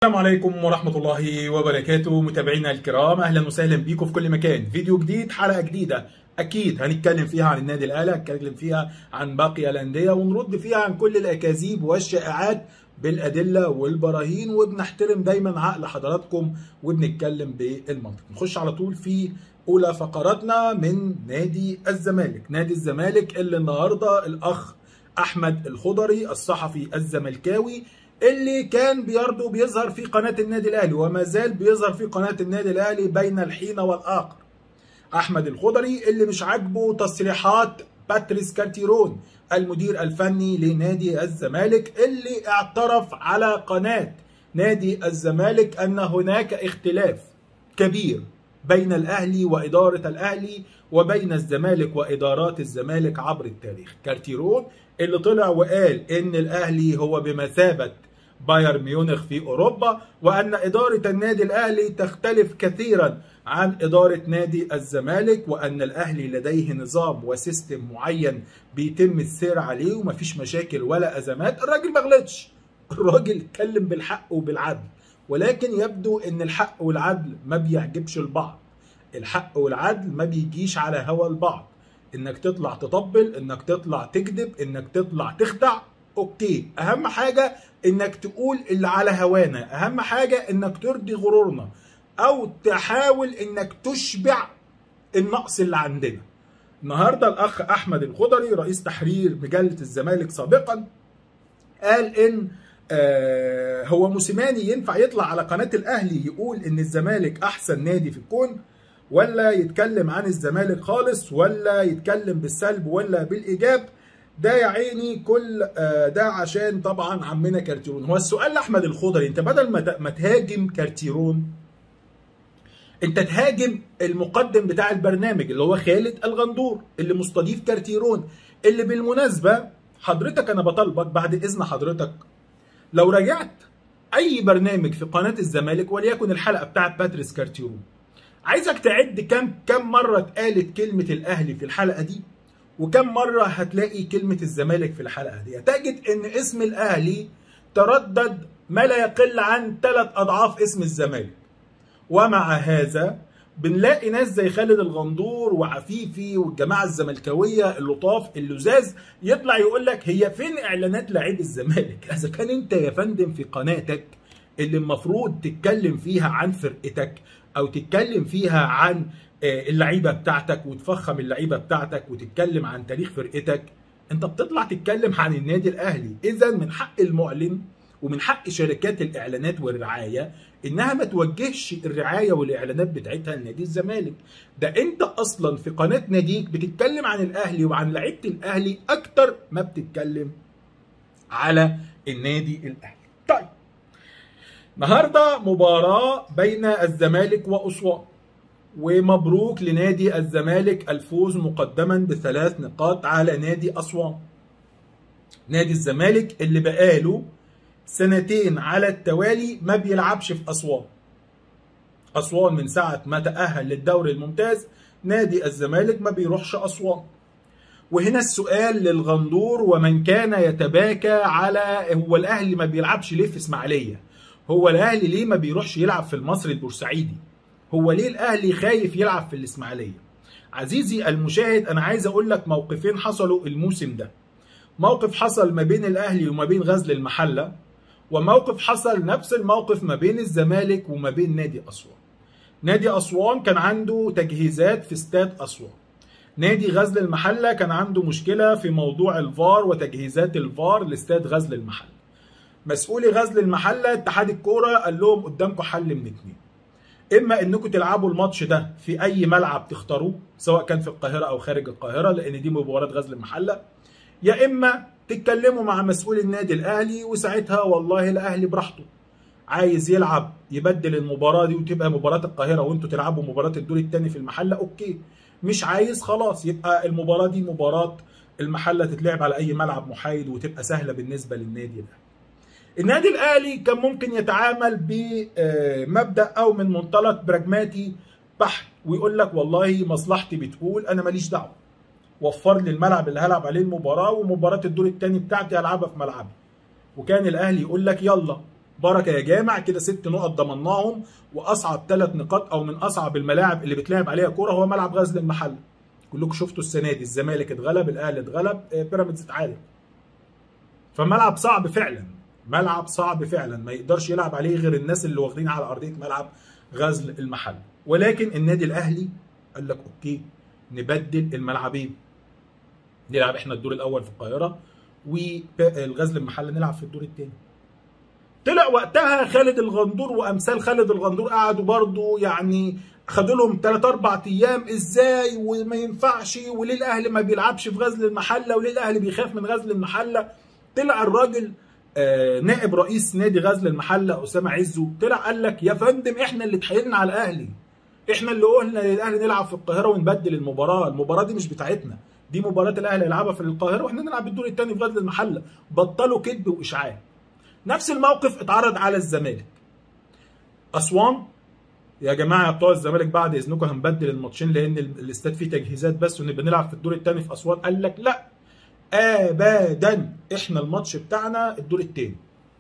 السلام عليكم ورحمة الله وبركاته متابعينا الكرام أهلا وسهلا بيكم في كل مكان فيديو جديد حلقة جديدة أكيد هنتكلم فيها عن النادي الأهلي هنتكلم فيها عن باقي الأندية ونرد فيها عن كل الأكاذيب والشائعات بالأدلة والبراهين وبنحترم دايما عقل حضراتكم وبنتكلم بالمنطق نخش على طول في أولى فقراتنا من نادي الزمالك نادي الزمالك اللي النهاردة الأخ أحمد الخضري الصحفي الزملكاوي اللي كان بيرضو بيظهر في قناة النادي الأهلي وما زال بيظهر في قناة النادي الأهلي بين الحين والآخر أحمد الخضري اللي مش عاجبه تصريحات باتريس كارتيرون المدير الفني لنادي الزمالك اللي اعترف على قناة نادي الزمالك أن هناك اختلاف كبير بين الأهلي وإدارة الأهلي وبين الزمالك وإدارات الزمالك عبر التاريخ كارتيرون اللي طلع وقال إن الأهلي هو بمثابة بايرن ميونخ في أوروبا وأن إدارة النادي الأهلي تختلف كثيرا عن إدارة نادي الزمالك وأن الأهلي لديه نظام وسيستم معين بيتم السير عليه ومفيش مشاكل ولا أزمات الراجل ما غلطش الراجل اتكلم بالحق وبالعدل ولكن يبدو ان الحق والعدل ما بيعجبش البعض الحق والعدل ما بيجيش على هوى البعض انك تطلع تطبل انك تطلع تكذب انك تطلع تخدع اوكي اهم حاجة انك تقول اللي على هوانا اهم حاجة انك ترضي غرورنا او تحاول انك تشبع النقص اللي عندنا النهاردة الاخ احمد الخضري رئيس تحرير مجلة الزمالك سابقا قال ان آه هو موسيماني ينفع يطلع على قناة الأهلي يقول إن الزمالك أحسن نادي في الكون ولا يتكلم عن الزمالك خالص ولا يتكلم بالسلب ولا بالإيجاب ده يا عيني كل آه ده عشان طبعا عمنا كارتيرون هو السؤال لأحمد الخضري أنت بدل ما تهاجم كارتيرون انت تهاجم المقدم بتاع البرنامج اللي هو خالد الغندور اللي مستضيف كارتيرون اللي بالمناسبة حضرتك انا بطالبك بعد اذن حضرتك لو رجعت اي برنامج في قناه الزمالك وليكن الحلقه بتاعت باتريس كارتيرون عايزك تعد كم كم مره اتقالت كلمه الاهلي في الحلقه دي وكم مره هتلاقي كلمه الزمالك في الحلقه دي تجد ان اسم الاهلي تردد ما لا يقل عن ثلاث اضعاف اسم الزمالك ومع هذا بنلاقي ناس زي خالد الغندور وعفيفي والجماعه الزملكاويه اللطاف اللزاز يطلع يقول لك هي فين اعلانات لعيب الزمالك؟ اذا كان انت يا فندم في قناتك اللي المفروض تتكلم فيها عن فرقتك او تتكلم فيها عن اللعيبه بتاعتك وتفخم اللعيبه بتاعتك وتتكلم عن تاريخ فرقتك انت بتطلع تتكلم عن النادي الاهلي اذا من حق المعلن ومن حق شركات الاعلانات والرعايه انها ما توجهش الرعايه والاعلانات بتاعتها لنادي الزمالك ده انت اصلا في قناه ناديك بتتكلم عن الاهلي وعن لعيبه الاهلي اكتر ما بتتكلم على النادي الاهلي طيب النهارده مباراه بين الزمالك واسوان ومبروك لنادي الزمالك الفوز مقدما بثلاث نقاط على نادي اسوان نادي الزمالك اللي بقاله سنتين على التوالي ما بيلعبش في أسوان أسوان من ساعة ما تأهل للدوري الممتاز نادي الزمالك ما بيروحش أسوان وهنا السؤال للغندور ومن كان يتباكى على هو الأهلي ما بيلعبش ليه في إسماعيلية هو الأهلي ليه ما بيروحش يلعب في المصري البورسعيدي هو ليه الأهلي خايف يلعب في الإسماعيلية عزيزي المشاهد أنا عايز أقول لك موقفين حصلوا الموسم ده موقف حصل ما بين الأهلي وما بين غزل المحلة وموقف حصل نفس الموقف ما بين الزمالك وما بين نادي أسوان نادي أسوان كان عنده تجهيزات في استاد أسوان نادي غزل المحلة كان عنده مشكلة في موضوع الفار وتجهيزات الفار لاستاد غزل المحلة مسؤولي غزل المحلة اتحاد الكورة قال لهم قدامكم حل من اتنين اما انكم تلعبوا الماتش ده في اي ملعب تختاروه سواء كان في القاهرة او خارج القاهرة لان دي مباراة غزل المحلة يا اما تتكلموا مع مسؤول النادي الاهلي وساعتها والله الاهلي براحته عايز يلعب يبدل المباراه دي وتبقى مباراه القاهره وانتوا تلعبوا مباراه الدور الثاني في المحله اوكي مش عايز خلاص يبقى المباراه دي مباراه المحله تتلعب على اي ملعب محايد وتبقى سهله بالنسبه للنادي الاهلي النادي الاهلي كان ممكن يتعامل بمبدا او من منطلق براجماتي بحت ويقول لك والله مصلحتي بتقول انا ماليش دعوه وفر لي الملعب اللي هلعب عليه المباراه ومباراه الدور الثاني بتاعتي هلعبها في ملعبي وكان الاهلي يقول لك يلا بركه يا جامع كده ست نقط ضمناهم واصعب ثلاث نقاط او من اصعب الملاعب اللي بتلعب عليها كوره هو ملعب غزل المحله كلكم شفتوا السنه دي الزمالك اتغلب الاهلي اتغلب بيراميدز اتعادل فملعب صعب فعلا ملعب صعب فعلا ما يقدرش يلعب عليه غير الناس اللي واخدين على ارضيه ملعب غزل المحل ولكن النادي الاهلي قال لك اوكي نبدل الملعبين نلعب احنا الدور الاول في القاهره والغزل المحل نلعب في الدور الثاني طلع وقتها خالد الغندور وامثال خالد الغندور قعدوا برضو يعني خدوا لهم 3 4 ايام ازاي وما ينفعش وليه الاهلي ما بيلعبش في غزل المحله وليه الاهلي بيخاف من غزل المحله طلع الراجل آه نائب رئيس نادي غزل المحله اسامه عزو طلع قال لك يا فندم احنا اللي اتحايلنا على الاهلي احنا اللي قلنا للاهلي نلعب في القاهره ونبدل المباراه المباراه دي مش بتاعتنا دي مباراه الاهلي يلعبها في القاهره واحنا نلعب الدور الثاني في غزل المحله بطلوا كذب واشاعات نفس الموقف اتعرض على الزمالك اسوان يا جماعه بتوع الزمالك بعد اذنكم هنبدل الماتشين لان الاستاد فيه تجهيزات بس ونبقى نلعب في الدور الثاني في اسوان قال لك لا ابدا احنا الماتش بتاعنا الدور الثاني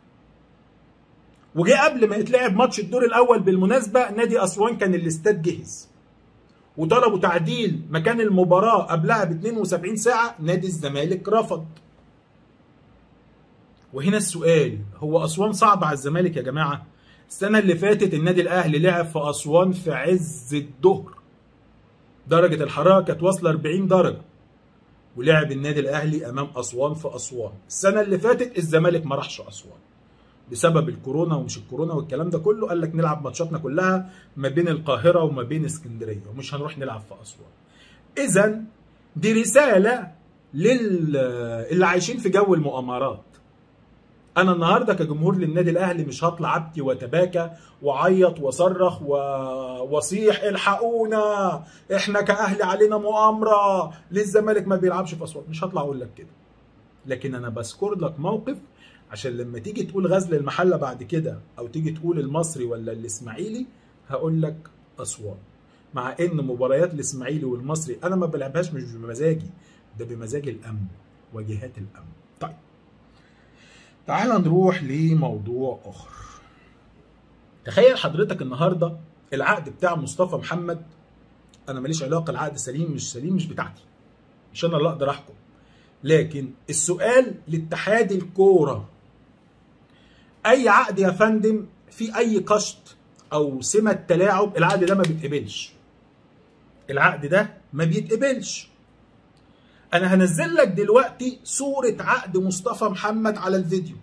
وجه قبل ما يتلعب ماتش الدور الاول بالمناسبه نادي اسوان كان الاستاد جهز وطلبوا تعديل مكان المباراه قبلها ب 72 ساعه نادي الزمالك رفض وهنا السؤال هو اسوان صعب على الزمالك يا جماعه السنه اللي فاتت النادي الاهلي لعب في اسوان في عز الظهر درجه الحراره كانت واصله 40 درجه ولعب النادي الاهلي امام اسوان في اسوان السنه اللي فاتت الزمالك ما راحش اسوان بسبب الكورونا ومش الكورونا والكلام ده كله قال لك نلعب ماتشاتنا كلها ما بين القاهره وما بين اسكندريه ومش هنروح نلعب في اسوان اذا دي رساله لل اللي عايشين في جو المؤامرات انا النهارده كجمهور للنادي الاهلي مش هطلع ابكي واتباكى واعيط واصرخ و... واصيح الحقونا احنا كاهلي علينا مؤامره للزمالك ما بيلعبش في اسوان مش هطلع اقول لك كده لكن انا بذكر لك موقف عشان لما تيجي تقول غزل المحله بعد كده او تيجي تقول المصري ولا الاسماعيلي هقول لك اسوان مع ان مباريات الاسماعيلي والمصري انا ما بلعبهاش مش بمزاجي ده بمزاج الامن وجهات الامن طيب تعال نروح لموضوع اخر تخيل حضرتك النهارده العقد بتاع مصطفى محمد انا ماليش علاقه العقد سليم مش سليم مش بتاعتي مش انا اللي اقدر احكم لكن السؤال لاتحاد الكوره اي عقد يا فندم في اي قشط او سمه تلاعب العقد ده ما بيتقبلش العقد ده ما بيتقبلش انا هنزل لك دلوقتي صورة عقد مصطفى محمد على الفيديو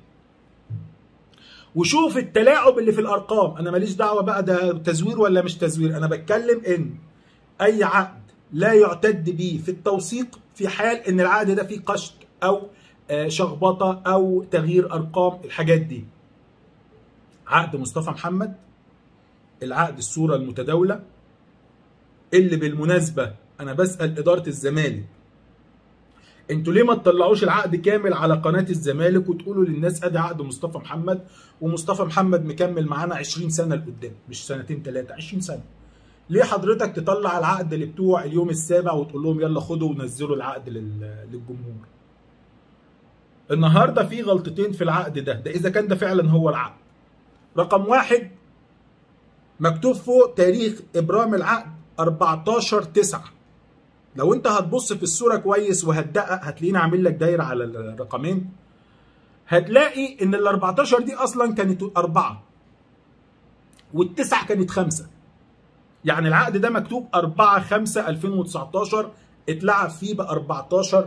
وشوف التلاعب اللي في الارقام انا ماليش دعوة بقى ده تزوير ولا مش تزوير انا بتكلم ان اي عقد لا يعتد به في التوثيق في حال ان العقد ده فيه قشط او شخبطة او تغيير ارقام الحاجات دي عقد مصطفى محمد العقد الصورة المتداولة اللي بالمناسبة انا بسأل ادارة الزمالك انتوا ليه ما تطلعوش العقد كامل على قناه الزمالك وتقولوا للناس ادي عقد مصطفى محمد ومصطفى محمد مكمل معانا 20 سنه لقدام مش سنتين ثلاثه 20 سنه ليه حضرتك تطلع العقد اللي بتوع اليوم السابع وتقول لهم يلا خدوا ونزلوا العقد للجمهور النهارده في غلطتين في العقد ده ده اذا كان ده فعلا هو العقد رقم واحد مكتوب فوق تاريخ ابرام العقد 14 9 لو انت هتبص في الصوره كويس وهتدقق هتلاقيني عامل لك دايره على الرقمين هتلاقي ان ال 14 دي اصلا كانت اربعه والتسعه كانت خمسه يعني العقد ده مكتوب 4 5 2019 اتلعب فيه ب 14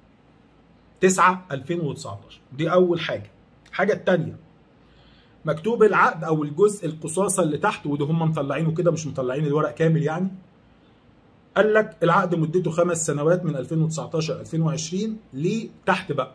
9 2019 دي اول حاجه الحاجه الثانيه مكتوب العقد او الجزء القصاصه اللي تحت وده هم مطلعينه كده مش مطلعين الورق كامل يعني قال لك العقد مدته خمس سنوات من 2019 2020 لتحت بقى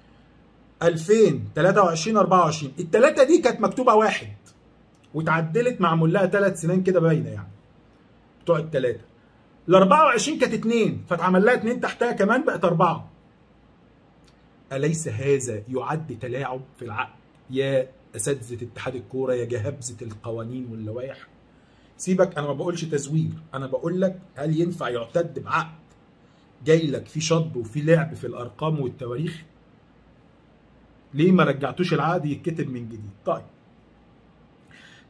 2023 24 الثلاثه دي كانت مكتوبه واحد واتعدلت معمول لها ثلاث سنين كده باينه يعني بتوع الثلاثه ال 24 كانت اثنين فاتعمل لها اثنين تحتها كمان بقت اربعه اليس هذا يعد تلاعب في العقد يا اساتذه اتحاد الكوره يا جهابزه القوانين واللوائح سيبك انا ما بقولش تزوير انا بقول لك هل ينفع يعتد بعقد جاي لك في شطب وفي لعب في الارقام والتواريخ ليه ما رجعتوش العقد يتكتب من جديد طيب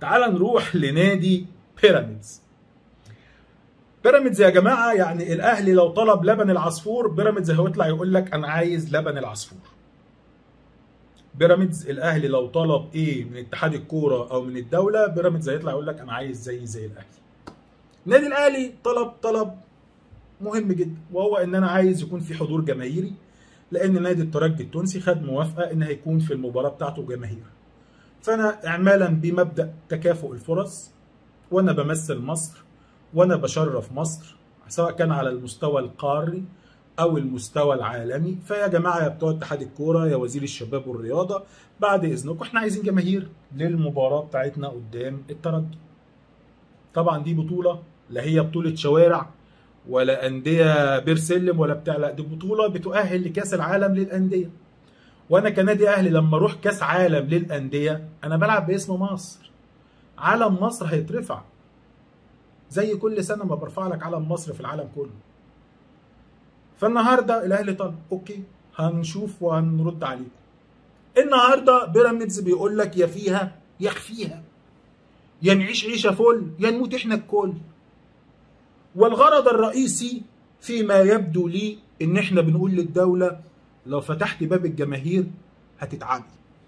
تعال نروح لنادي بيراميدز بيراميدز يا جماعه يعني الاهلي لو طلب لبن العصفور بيراميدز هيطلع يقول لك انا عايز لبن العصفور بيراميدز الاهلي لو طلب ايه من اتحاد الكوره او من الدوله بيراميدز هيطلع يقول لك انا عايز زي زي الاهلي النادي الاهلي طلب طلب مهم جدا وهو ان انا عايز يكون في حضور جماهيري لان نادي الترجي التونسي خد موافقه ان هيكون في المباراه بتاعته جماهير فانا اعمالا بمبدا تكافؤ الفرص وانا بمثل مصر وانا بشرف مصر سواء كان على المستوى القاري او المستوى العالمي فيا جماعه يا بتوع اتحاد الكوره يا وزير الشباب والرياضه بعد اذنكم احنا عايزين جماهير للمباراه بتاعتنا قدام الترجي طبعا دي بطوله لا هي بطوله شوارع ولا انديه بير سلم ولا بتاع لا دي بطوله بتؤهل لكاس العالم للانديه وانا كنادي اهلي لما اروح كاس عالم للانديه انا بلعب باسم مصر علم مصر هيترفع زي كل سنه ما برفع لك علم مصر في العالم كله فالنهارده الاهلي طلب اوكي هنشوف وهنرد عليكم النهارده بيراميدز بيقول لك يا فيها يا خفيها يا نعيش عيشه فل يا نموت احنا الكل والغرض الرئيسي فيما يبدو لي ان احنا بنقول للدوله لو فتحت باب الجماهير هتتعبي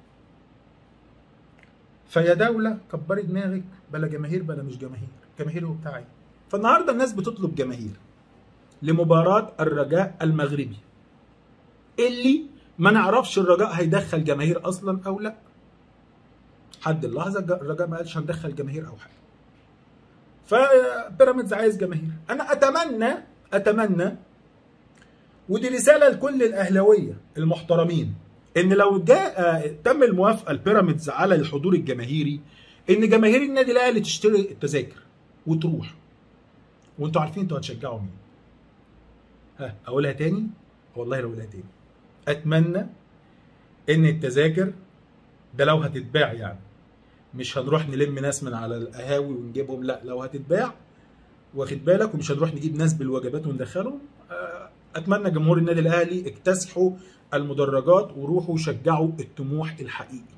فيا دوله كبري دماغك بلا جماهير بلا مش جماهير جماهير هو بتاعي فالنهارده الناس بتطلب جماهير لمباراه الرجاء المغربي اللي ما نعرفش الرجاء هيدخل جماهير اصلا او لا حد اللحظه الرجاء ما قالش هندخل جماهير او حاجه فبيراميدز عايز جماهير انا اتمنى اتمنى ودي رساله لكل الاهلاويه المحترمين ان لو جاء تم الموافقه لبيراميدز على الحضور الجماهيري ان جماهير النادي الاهلي تشتري التذاكر وتروح وانتوا عارفين انتوا هتشجعوا مين ها اقولها تاني والله لو اقولها تاني اتمنى ان التذاكر ده لو هتتباع يعني مش هنروح نلم ناس من على القهاوي ونجيبهم لا لو هتتباع واخد بالك ومش هنروح نجيب ناس بالوجبات وندخلهم اتمنى جمهور النادي الاهلي اكتسحوا المدرجات وروحوا شجعوا الطموح الحقيقي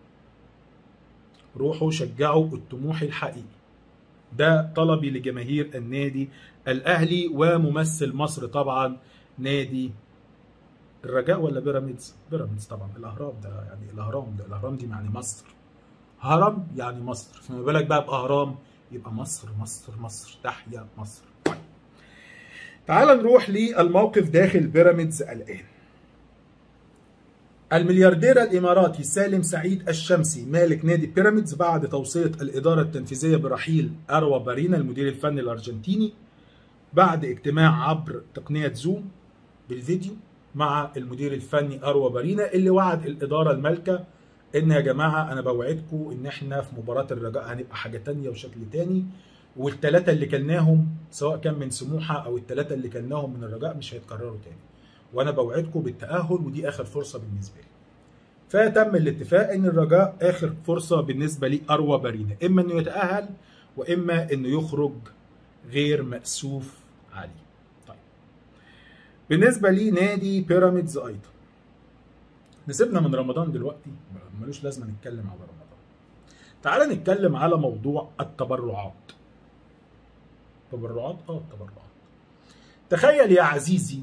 روحوا شجعوا الطموح الحقيقي ده طلبي لجماهير النادي الاهلي وممثل مصر طبعا نادي الرجاء ولا بيراميدز بيراميدز طبعا الاهرام ده يعني الاهرام ده الاهرام دي يعني مصر هرم يعني مصر فما بالك بقى باهرام يبقى مصر مصر مصر تحيا مصر طيب. تعال نروح للموقف داخل بيراميدز الان الملياردير الاماراتي سالم سعيد الشمسي مالك نادي بيراميدز بعد توصيه الاداره التنفيذيه برحيل اروى بارينا المدير الفني الارجنتيني بعد اجتماع عبر تقنيه زوم بالفيديو مع المدير الفني اروى بارينا اللي وعد الاداره المالكه ان يا جماعه انا بوعدكم ان احنا في مباراه الرجاء هنبقى حاجه تانية وشكل تاني والثلاثه اللي كلناهم سواء كان من سموحه او الثلاثه اللي كلناهم من الرجاء مش هيتكرروا تاني وانا بوعدكم بالتاهل ودي اخر فرصه بالنسبه لي فتم الاتفاق ان الرجاء اخر فرصه بالنسبه لي اروى بارينا اما انه يتاهل واما انه يخرج غير مأسوف عليه طيب بالنسبه لي نادي بيراميدز ايضا نسيبنا من رمضان دلوقتي ملوش لازمه نتكلم على رمضان تعال نتكلم على موضوع التبرعات تبرعات اه التبرعات تخيل يا عزيزي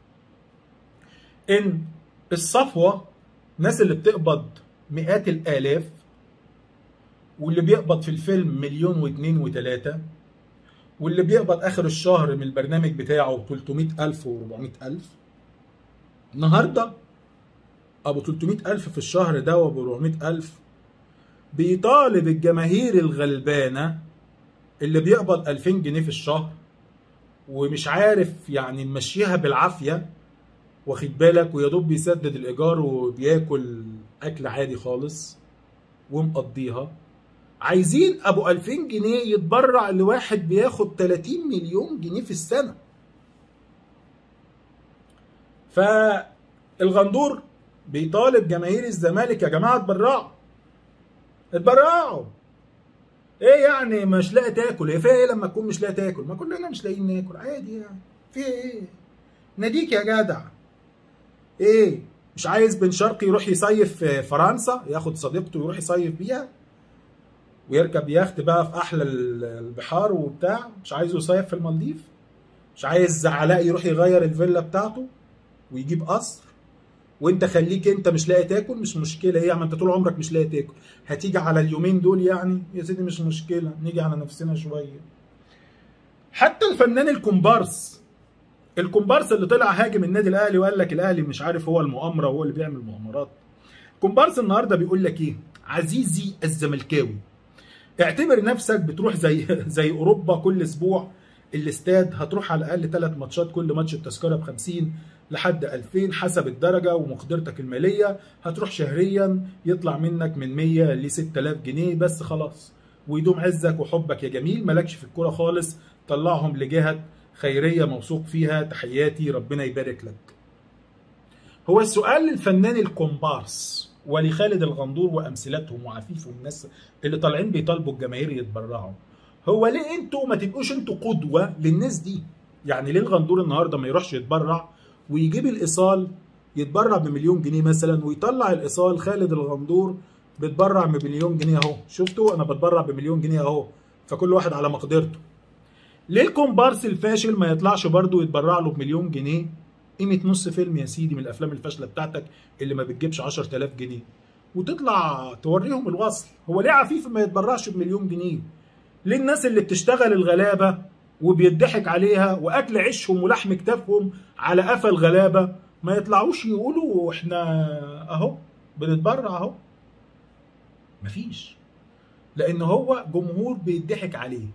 ان الصفوه الناس اللي بتقبض مئات الالاف واللي بيقبض في الفيلم مليون واثنين وثلاثة واللي بيقبض اخر الشهر من البرنامج بتاعه 300 الف و400 الف النهارده ابو 300 الف في الشهر ده وابو 400 الف بيطالب الجماهير الغلبانه اللي بيقبض 2000 جنيه في الشهر ومش عارف يعني ممشيها بالعافيه واخد بالك ويا دوب بيسدد الايجار وبياكل اكل عادي خالص ومقضيها عايزين ابو 2000 جنيه يتبرع لواحد بياخد 30 مليون جنيه في السنه فالغندور بيطالب جماهير الزمالك يا جماعه اتبرعوا اتبرعوا ايه يعني مش لاقي تاكل ايه فيها ايه لما تكون مش لاقي تاكل ما كلنا مش لاقيين ناكل عادي يعني في ايه ناديك يا جدع ايه مش عايز بن شرقي يروح يصيف في فرنسا ياخد صديقته ويروح يصيف بيها ويركب يخت بقى في احلى البحار وبتاع مش عايزه يصيف في المالديف مش عايز علاء يروح يغير الفيلا بتاعته ويجيب قصر وانت خليك انت مش لاقي تاكل مش مشكله ايه ما انت طول عمرك مش لاقي تاكل هتيجي على اليومين دول يعني يا سيدي مش مشكله نيجي على نفسنا شويه حتى الفنان الكومبارس الكومبارس اللي طلع هاجم النادي الاهلي وقال لك الاهلي مش عارف هو المؤامره وهو اللي بيعمل مؤامرات كومبارس النهارده بيقول لك ايه عزيزي الزملكاوي اعتبر نفسك بتروح زي زي اوروبا كل اسبوع الاستاد هتروح على الاقل ثلاث ماتشات كل ماتش التذكره ب 50 لحد 2000 حسب الدرجه ومقدرتك الماليه هتروح شهريا يطلع منك من 100 ل 6000 جنيه بس خلاص ويدوم عزك وحبك يا جميل مالكش في الكوره خالص طلعهم لجهه خيريه موثوق فيها تحياتي ربنا يبارك لك هو السؤال للفنان الكومبارس ولخالد الغندور وامثلتهم وعفيف والناس اللي طالعين بيطالبوا الجماهير يتبرعوا هو ليه انتوا ما تبقوش انتوا قدوه للناس دي يعني ليه الغندور النهارده ما يروحش يتبرع ويجيب الايصال يتبرع بمليون جنيه مثلا ويطلع الايصال خالد الغندور بيتبرع بمليون جنيه اهو شفتوا انا بتبرع بمليون جنيه اهو فكل واحد على مقدرته ليه الكومبارس الفاشل ما يطلعش برضه يتبرع له بمليون جنيه قيمه نص فيلم يا سيدي من الافلام الفاشله بتاعتك اللي ما بتجيبش 10000 جنيه وتطلع توريهم الوصل هو ليه عفيف ما يتبرعش بمليون جنيه ليه الناس اللي بتشتغل الغلابه وبيضحك عليها واكل عيشهم ولحم كتافهم على قفا الغلابه ما يطلعوش يقولوا احنا اهو بنتبرع اهو مفيش لان هو جمهور بيضحك عليه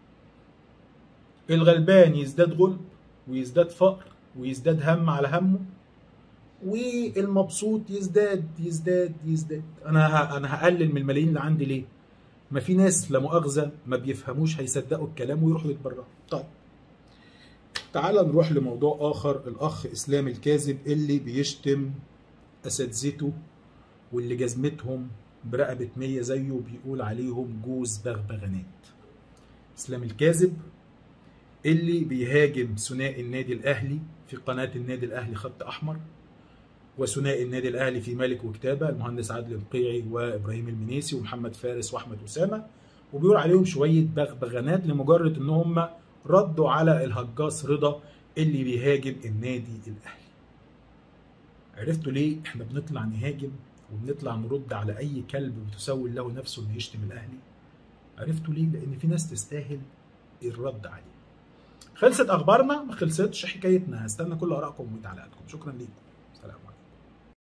الغلبان يزداد غلب ويزداد فقر ويزداد هم على همه والمبسوط يزداد يزداد يزداد انا ه... انا هقلل من الملايين اللي عندي ليه ما في ناس لا مؤاخذه ما بيفهموش هيصدقوا الكلام ويروحوا يتبرعوا طيب تعال نروح لموضوع اخر الاخ اسلام الكاذب اللي بيشتم اساتذته واللي جزمتهم برقبه 100 زيه وبيقول عليهم جوز بغبغانات اسلام الكاذب اللي بيهاجم ثنائي النادي الاهلي في قناه النادي الاهلي خط احمر وثنائي النادي الاهلي في مالك وكتابه المهندس عادل القيعي وابراهيم المنيسي ومحمد فارس واحمد اسامه وبيقول عليهم شويه بغبغانات لمجرد ان هم ردوا على الهجاص رضا اللي بيهاجم النادي الاهلي عرفتوا ليه احنا بنطلع نهاجم وبنطلع نرد على اي كلب بتسول له نفسه انه يشتم الاهلي عرفتوا ليه لان في ناس تستاهل الرد عليه خلصت اخبارنا ما خلصتش حكايتنا هستنى كل ارائكم وتعليقاتكم شكرا ليكم